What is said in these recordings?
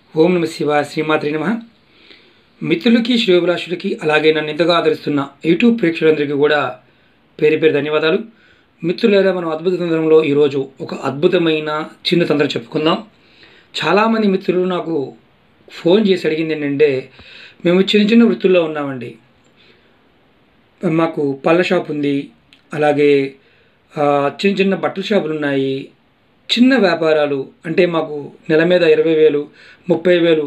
ఓం నమ శివ శ్రీమాత్రి నమ మిత్రులకి శ్రేయోభిలాషులకి అలాగే నన్ను ఇంతగా ఆదరిస్తున్న యూట్యూబ్ ప్రేక్షకులందరికీ కూడా పేరు పేరు ధన్యవాదాలు మిత్రులారా మనం అద్భుత తంత్రంలో ఈరోజు ఒక అద్భుతమైన చిన్న తంత్రం చెప్పుకుందాం చాలామంది మిత్రులు నాకు ఫోన్ చేసి అడిగింది ఏంటంటే మేము చిన్న చిన్న వృత్తుల్లో ఉన్నామండి మాకు పళ్ళ షాప్ ఉంది అలాగే ఆ, చిన్న చిన్న బట్టల షాపులు ఉన్నాయి చిన్న వ్యాపారాలు అంటే మాకు నెల మీద ఇరవై వేలు ముప్పై వేలు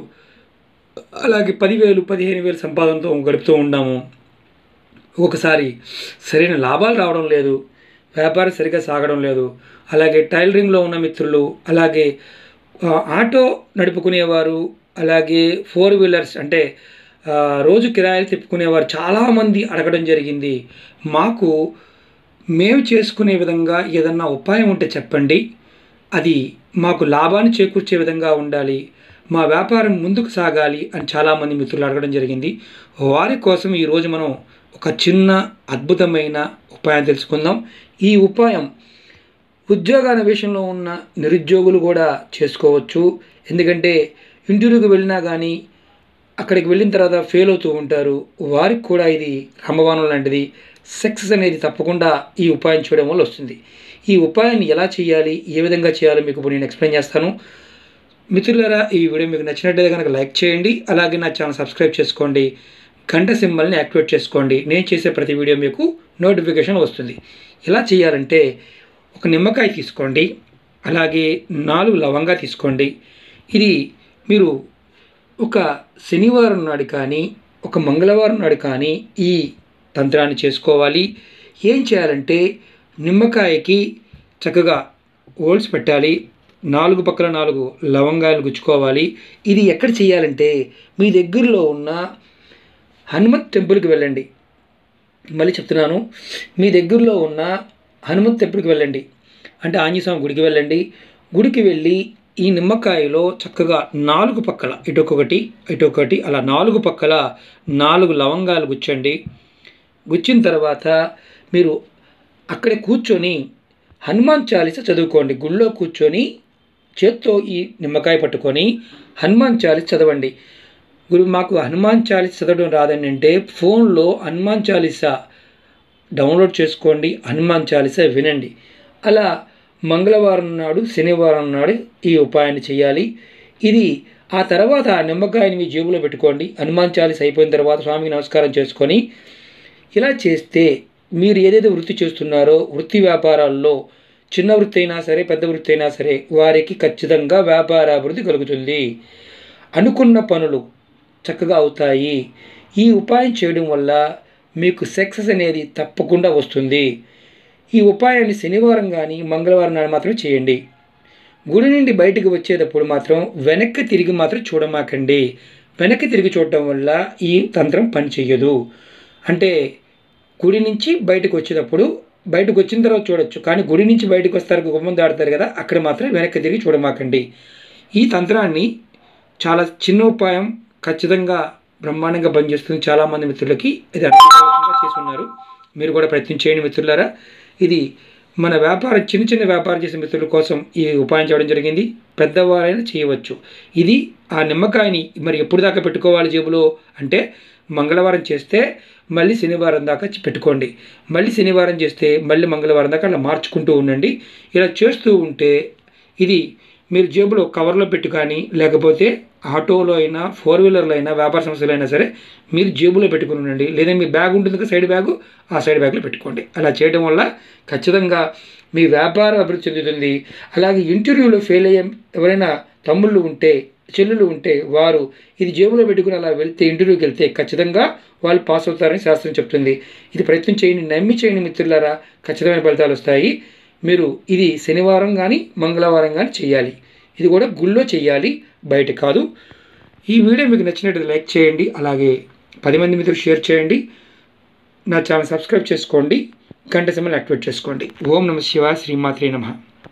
అలాగే పదివేలు పదిహేను వేలు సంపాదనతో గడుపుతూ ఉన్నాము ఒక్కొక్కసారి సరైన లాభాలు రావడం లేదు వ్యాపారం సరిగా సాగడం లేదు అలాగే టైలరింగ్లో ఉన్న మిత్రులు అలాగే ఆ, ఆటో నడుపుకునేవారు అలాగే ఫోర్ వీలర్స్ అంటే ఆ, రోజు కిరాయిలు తిప్పుకునేవారు చాలామంది అడగడం జరిగింది మాకు మేము చేసుకునే విధంగా ఏదన్నా ఉపాయం ఉంటే చెప్పండి అది మాకు లాభాన్ని చేకూర్చే విధంగా ఉండాలి మా వ్యాపారం ముందుకు సాగాలి అని చాలామంది మిత్రులు అడగడం జరిగింది వారి కోసం ఈరోజు మనం ఒక చిన్న అద్భుతమైన ఉపాయం తెలుసుకుందాం ఈ ఉపాయం ఉద్యోగాల విషయంలో ఉన్న నిరుద్యోగులు కూడా చేసుకోవచ్చు ఎందుకంటే ఇంటర్వ్యూకి వెళ్ళినా కానీ అక్కడికి వెళ్ళిన తర్వాత ఫెయిల్ అవుతూ ఉంటారు వారికి కూడా ఇది రామబాణం లాంటిది సక్సెస్ అనేది తప్పకుండా ఈ ఉపాయం చేయడం వల్ల వస్తుంది ఈ ఉపాయాన్ని ఎలా చేయాలి ఏ విధంగా చేయాలో మీకు ఇప్పుడు నేను ఎక్స్ప్లెయిన్ చేస్తాను మిత్రులారా ఈ వీడియో మీకు నచ్చినట్లయితే కనుక లైక్ చేయండి అలాగే నా ఛానల్ సబ్స్క్రైబ్ చేసుకోండి గంట సింబల్ని యాక్టివేట్ చేసుకోండి నేను చేసే ప్రతి వీడియో మీకు నోటిఫికేషన్ వస్తుంది ఎలా చేయాలంటే ఒక నిమ్మకాయ తీసుకోండి అలాగే నాలుగు లవంగా తీసుకోండి ఇది మీరు ఒక శనివారం నాడు కానీ ఒక మంగళవారం నాడు కానీ ఈ తంత్రాన్ని చేసుకోవాలి ఏం చేయాలంటే నిమ్మకాయకి చక్కగా హోల్స్ పెట్టాలి నాలుగు పక్కల నాలుగు లవంగాలు గుచ్చుకోవాలి ఇది ఎక్కడ చేయాలంటే మీ దగ్గరలో ఉన్న హనుమత్ టెంపుల్కి వెళ్ళండి మళ్ళీ చెప్తున్నాను మీ దగ్గరలో ఉన్న హనుమత్ టెంపుల్కి వెళ్ళండి అంటే ఆంజనేయ స్వామి గుడికి వెళ్ళండి గుడికి వెళ్ళి ఈ నిమ్మకాయలో చక్కగా నాలుగు పక్కల ఇటొకటి ఇటొకటి అలా నాలుగు పక్కల నాలుగు లవంగాలు గుచ్చండి గుచ్చిన తర్వాత మీరు అక్కడే కూర్చొని హనుమాన్ చాలీస చదువుకోండి గుళ్ళో కూర్చొని చేత్తో ఈ నిమ్మకాయ పట్టుకొని హనుమాన్ చాలీస చదవండి గురు మాకు హనుమాన్ చాలీస చదవడం రాదని అంటే ఫోన్లో హనుమాన్ చాలీస డౌన్లోడ్ చేసుకోండి హనుమాన్ చాలీస వినండి అలా మంగళవారం నాడు శనివారం నాడు ఈ ఉపాయాన్ని చేయాలి ఇది ఆ తర్వాత ఆ నిమ్మకాయని మీ జేబులో పెట్టుకోండి హనుమాన్ చాలీస అయిపోయిన తర్వాత స్వామికి నమస్కారం చేసుకొని ఇలా చేస్తే మీరు ఏదైతే వృత్తి చేస్తున్నారో వృత్తి వ్యాపారాల్లో చిన్న వృత్తి అయినా సరే పెద్ద వృత్తి అయినా సరే వారికి ఖచ్చితంగా వ్యాపారాభివృద్ధి కలుగుతుంది అనుకున్న పనులు చక్కగా అవుతాయి ఈ ఉపాయం చేయడం వల్ల మీకు సక్సెస్ అనేది తప్పకుండా వస్తుంది ఈ ఉపాయాన్ని శనివారం కానీ మంగళవారం నాడు మాత్రం చేయండి గుడి నుండి బయటకు వచ్చేటప్పుడు మాత్రం వెనక్కి తిరిగి మాత్రం చూడమాకండి వెనక్కి తిరిగి చూడటం వల్ల ఈ తంత్రం పనిచేయదు అంటే గుడి నుంచి బయటకు వచ్చేటప్పుడు బయటకు వచ్చిన తర్వాత చూడొచ్చు కానీ గుడి నుంచి బయటకు వస్తారు గుమ్మం దాడతారు కదా అక్కడ మాత్రం వెనక్కి తిరిగి చూడమాకండి ఈ తంత్రాన్ని చాలా చిన్న ఉపాయం ఖచ్చితంగా బ్రహ్మాండంగా పనిచేస్తుంది చాలామంది మిత్రులకి ఇది అర్థవంతంగా చేసి ఉన్నారు మీరు కూడా ప్రయత్నం చేయండి మిత్రులారా ఇది మన వ్యాపారం చిన్న చిన్న వ్యాపారం చేసే మిత్రుల కోసం ఈ ఉపాయం చేయడం జరిగింది పెద్దవారైనా చేయవచ్చు ఇది ఆ నిమ్మకాయని మరి ఎప్పుడు దాకా పెట్టుకోవాలి జేబులో అంటే మంగళవారం చేస్తే మళ్ళీ శనివారం దాకా పెట్టుకోండి మళ్ళీ శనివారం చేస్తే మళ్ళీ మంగళవారం దాకా అలా మార్చుకుంటూ ఉండండి ఇలా చేస్తూ ఉంటే ఇది మీరు జేబులో కవర్లో పెట్టి కానీ లేకపోతే ఆటోలో అయినా ఫోర్ వీలర్లో అయినా వ్యాపార సంస్థలు అయినా సరే మీరు జేబులో పెట్టుకుని ఉండండి లేదా మీ బ్యాగ్ ఉంటుంది కదా సైడ్ బ్యాగు ఆ సైడ్ బ్యాగ్లో పెట్టుకోండి అలా చేయడం వల్ల ఖచ్చితంగా మీ వ్యాపారం అభివృద్ధి చెందుతుంది అలాగే ఇంటర్వ్యూలో ఫెయిల్ అయ్యే ఎవరైనా తమ్ముళ్ళు ఉంటే చెల్లులు ఉంటే వారు ఇది జేబులో పెట్టుకుని అలా వెళ్తే ఇంటర్వ్యూకి వెళ్తే ఖచ్చితంగా వాళ్ళు పాస్ అవుతారని శాస్త్రం చెప్తుంది ఇది ప్రయత్నం చేయండి నమ్మి చేయండి మిత్రులారా ఖచ్చితమైన ఫలితాలు వస్తాయి మీరు ఇది శనివారం కానీ మంగళవారం కానీ చేయాలి ఇది కూడా గుళ్ళో చేయాలి బయట కాదు ఈ వీడియో మీకు నచ్చినట్టు లైక్ చేయండి అలాగే పది మంది మిత్రులు షేర్ చేయండి నా ఛానల్ సబ్స్క్రైబ్ చేసుకోండి గంట సమయం యాక్టివేట్ చేసుకోండి ఓం నమ శివ శ్రీమాత్రే నమ